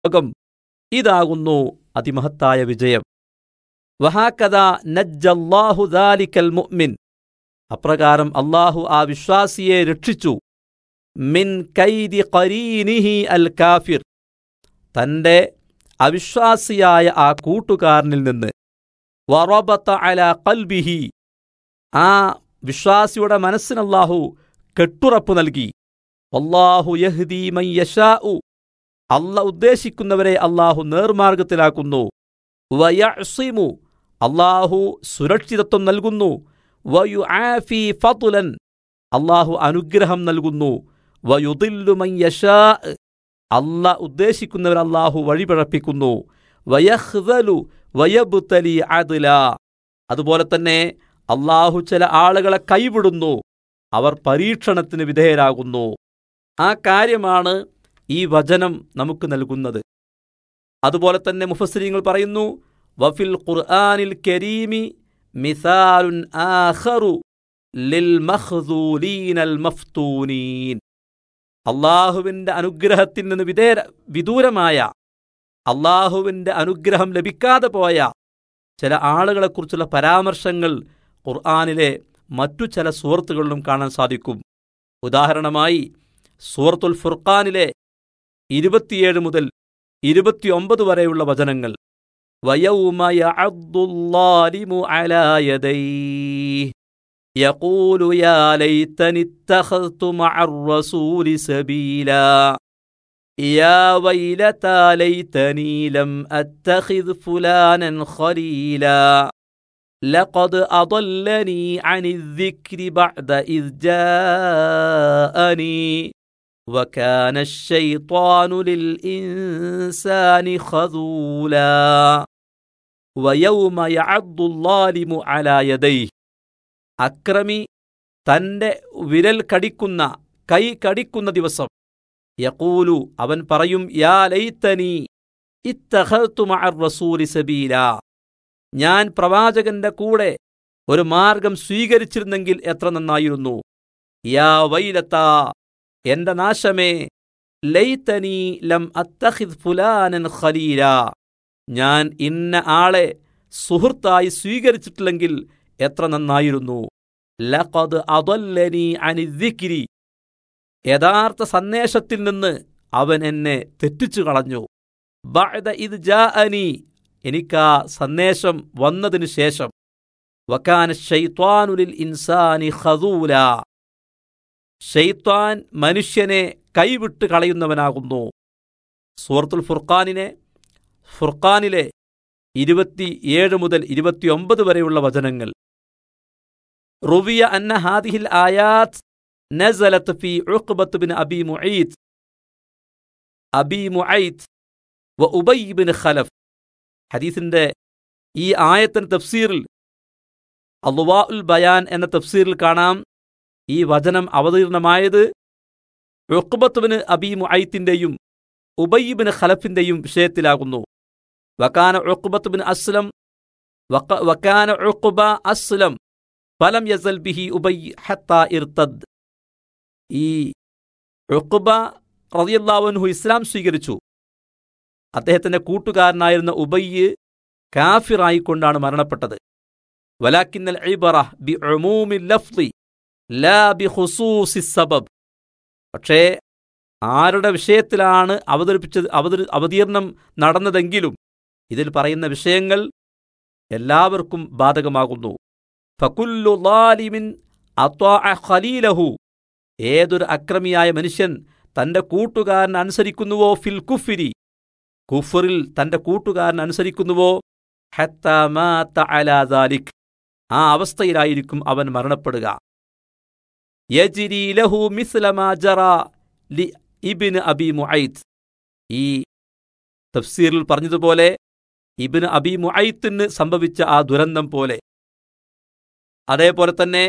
ലോകം ഇതാകുന്നു അതിമഹത്തായ വിജയം വഹാക്കഥ നജ്ജല്ലാഹു ദാലിക്കൽ മുഅ്മിൻ അപ്രകാരം അള്ളാഹു ആ വിശ്വാസിയെ രക്ഷിച്ചു മിൻ കൈദി ഖരീനിഹി അൽ കാഫിർ തന്റെ അവിശ്വാസിയായ ആ കൂട്ടുകാരനിൽ നിന്ന് വറബത്ത അല കൽബിഹി ആ വിശ്വാസിയുടെ മനസ്സിന് അല്ലാഹു കെട്ടുറപ്പ് നൽകി അല്ലാഹു യഹ്ദി മൻ യശാഉ അല്ല ഉദ്ദേശിക്കുന്നവരെ അല്ലാഹു നേർമാർഗത്തിലാക്കുന്നു വയസിമു അല്ലാഹു സുരക്ഷിതത്വം നൽകുന്നു വയു ആഫി ഫതുലൻ അല്ലാഹു അനുഗ്രഹം നൽകുന്നു വയുദില്ലു മൻ യശാ അല്ല ഉദ്ദേശിക്കുന്നവർ അല്ലാഹു വഴിപിഴപ്പിക്കുന്നു വയഹ്ദലു വയബുത്തലി അദ്ല അതുപോലെ തന്നെ അള്ളാഹു ചില ആളുകളെ കൈവിടുന്നു അവർ പരീക്ഷണത്തിന് വിധേയരാകുന്നു ആ കാര്യമാണ് ഈ വചനം നമുക്ക് നൽകുന്നത് അതുപോലെ തന്നെ മുഫസ്സരിങ്ങൾ പറയുന്നു വഫിൽ ഖുർആനിൽ കരീമി മിസാലുൻ ആഖറു ലിൽ മഖ്ദൂലീനൽ മഫ്തൂനീൻ അള്ളാഹുവിൻ്റെ അനുഗ്രഹത്തിൽ നിന്ന് വിധേയ വിദൂരമായ അള്ളാഹുവിൻ്റെ അനുഗ്രഹം ലഭിക്കാതെ പോയ ചില ആളുകളെക്കുറിച്ചുള്ള പരാമർശങ്ങൾ ഖുർആാനിലെ മറ്റു ചില സുഹൃത്തുകളിലും കാണാൻ സാധിക്കും ഉദാഹരണമായി സൂറത്തുൽ ഫുർഖാനിലെ ഇരുപത്തിയേഴ് മുതൽ ഇരുപത്തിയൊമ്പത് വരെയുള്ള വചനങ്ങൾ വയൗമ യഅദ്ദുല്ലാലിമു അലാ യദൈഹി يقول يا ليتني اتخذت مع الرسول سبيلا يا ويلتى ليتني لم اتخذ فلانا خليلا لقد اضلني عن الذكر بعد اذ جاءني وكان الشيطان للانسان خذولا ويوم يعض الظالم على يديه അക്രമി തന്റെ വിരൽ കടിക്കുന്ന കൈ കടിക്കുന്ന ദിവസം യക്കൂലു അവൻ പറയും യാ ലൈത്തനി ഇത്തഹത്തുമഅർ റസൂലി സബീല ഞാൻ പ്രവാചകന്റെ കൂടെ ഒരു മാർഗം സ്വീകരിച്ചിരുന്നെങ്കിൽ എത്ര നന്നായിരുന്നു യാ വൈലത്ത എന്റെ നാശമേ ലൈത്തനി ലം അത്തഹിദ് ഫുലാനൻ ഖലീല ഞാൻ ഇന്ന ആളെ സുഹൃത്തായി സ്വീകരിച്ചിട്ടില്ലെങ്കിൽ എത്ര നന്നായിരുന്നു ലഖദ് അദല്ലനി അനിദ്ദിക്കിരി യഥാർത്ഥ സന്ദേശത്തിൽ നിന്ന് അവൻ എന്നെ തെറ്റിച്ചു കളഞ്ഞു ബഅദ ഇത് ജാഅനി എനിക്കാ സന്ദേശം വന്നതിനു ശേഷം വക്കാന ഷൈത്വാനുലിൽ ഇൻസാനി ഖദൂല ഷെയ്ത്താൻ മനുഷ്യനെ കൈവിട്ട് കളയുന്നവനാകുന്നു സൂറത്തുൽ ഫുർഖാനിനെ ഫുർഖാനിലെ ഇരുപത്തിയേഴ് മുതൽ ഇരുപത്തിയൊമ്പത് വരെയുള്ള വചനങ്ങൾ റുവിയ അന്ന ഹാദിഹിൽ ആയാത്ത് നസലത്ത് ഫി ഉഖ്ബത്ത് ബിൻ അബി മുഈത്ത് അബി മുഐത്ത് വ ഉബൈ ബിൻ ഖലഫ് ഹദീസിന്റെ ഈ ആയത്തിന് തഫ്സീറിൽ അലുവാ ഉൽ ബയാൻ എന്ന തഫ്സീറിൽ കാണാം ഈ വചനം അവതീർണമായത് ഉഖ്ബത്തുബിന് അബി മുഐത്തിന്റെയും ഉബയ്യബിന് ഖലഫിന്റെയും വിഷയത്തിലാകുന്നു വക്കാന ഉഖ്ബത്തുബിൻ അസ്ലം വക്കാന ഉഖ്ബ അസ്ലം ഫലം യസൽ ബിഹി ഉബൈ ഹത്ത ഇർത്തദ് ഈ ഉഖ്ബ റളിയല്ലാഹു ഇസ്ലാം സ്വീകരിച്ചു അദ്ദേഹത്തിന്റെ കൂട്ടുകാരനായിരുന്ന ഉബയ്യ് കാഫിറായിക്കൊണ്ടാണ് മരണപ്പെട്ടത് വലാക്കിന്നൽ ഇബറ ബി ഉമൂമി ലഫ്ളി ലാ ബി ഖുസൂസി സബബ് പക്ഷേ ആരുടെ വിഷയത്തിലാണ് അവതരിപ്പിച്ചത് അവതരി അവതീർണം നടന്നതെങ്കിലും ഇതിൽ പറയുന്ന വിഷയങ്ങൾ എല്ലാവർക്കും ബാധകമാകുന്നു ഫകുല്ലു ലാലിമിൻ അത്വാഅ ഖലീലഹു ഏതൊരു അക്രമിയായ മനുഷ്യൻ തന്റെ കൂട്ടുകാരൻ അനുസരിക്കുന്നുവോ ഫിൽ കുഫിരി കുഫറിൽ തന്റെ കൂട്ടുകാരൻ അനുസരിക്കുന്നുവോ ഹത്ത മാത അലാ ദാലിക് ആ അവസ്ഥയിലായിരിക്കും അവൻ മരണപ്പെടുക യജിരി ലഹു മിസ്ലമാ ജറ ലി ഇബിന് അബി മുഐത്ത് ഈ തഫ്സീറിൽ പറഞ്ഞതുപോലെ ഇബിന് അബി മുഐത്തിന് സംഭവിച്ച ആ ദുരന്തം പോലെ അതേപോലെ തന്നെ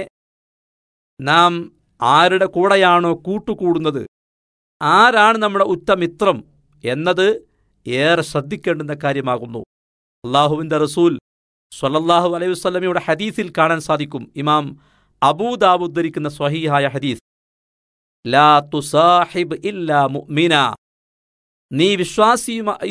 നാം ആരുടെ കൂടെയാണോ കൂട്ടുകൂടുന്നത് ആരാണ് നമ്മുടെ ഉറ്റമിത്രം എന്നത് ഏറെ ശ്രദ്ധിക്കേണ്ടുന്ന കാര്യമാകുന്നു അള്ളാഹുവിന്റെ റസൂൽ സ്വല്ലല്ലാഹു അലൈഹി വസല്ലമയുടെ ഹദീസിൽ കാണാൻ സാധിക്കും ഇമാം അബൂദാബ് ഉദ്ധരിക്കുന്ന സ്വഹീഹായ ഹദീസ് ലാ തുസാഹിബ് ഇല്ലാ മുഅ്മിന നീ വിശ്വാസിയുമായി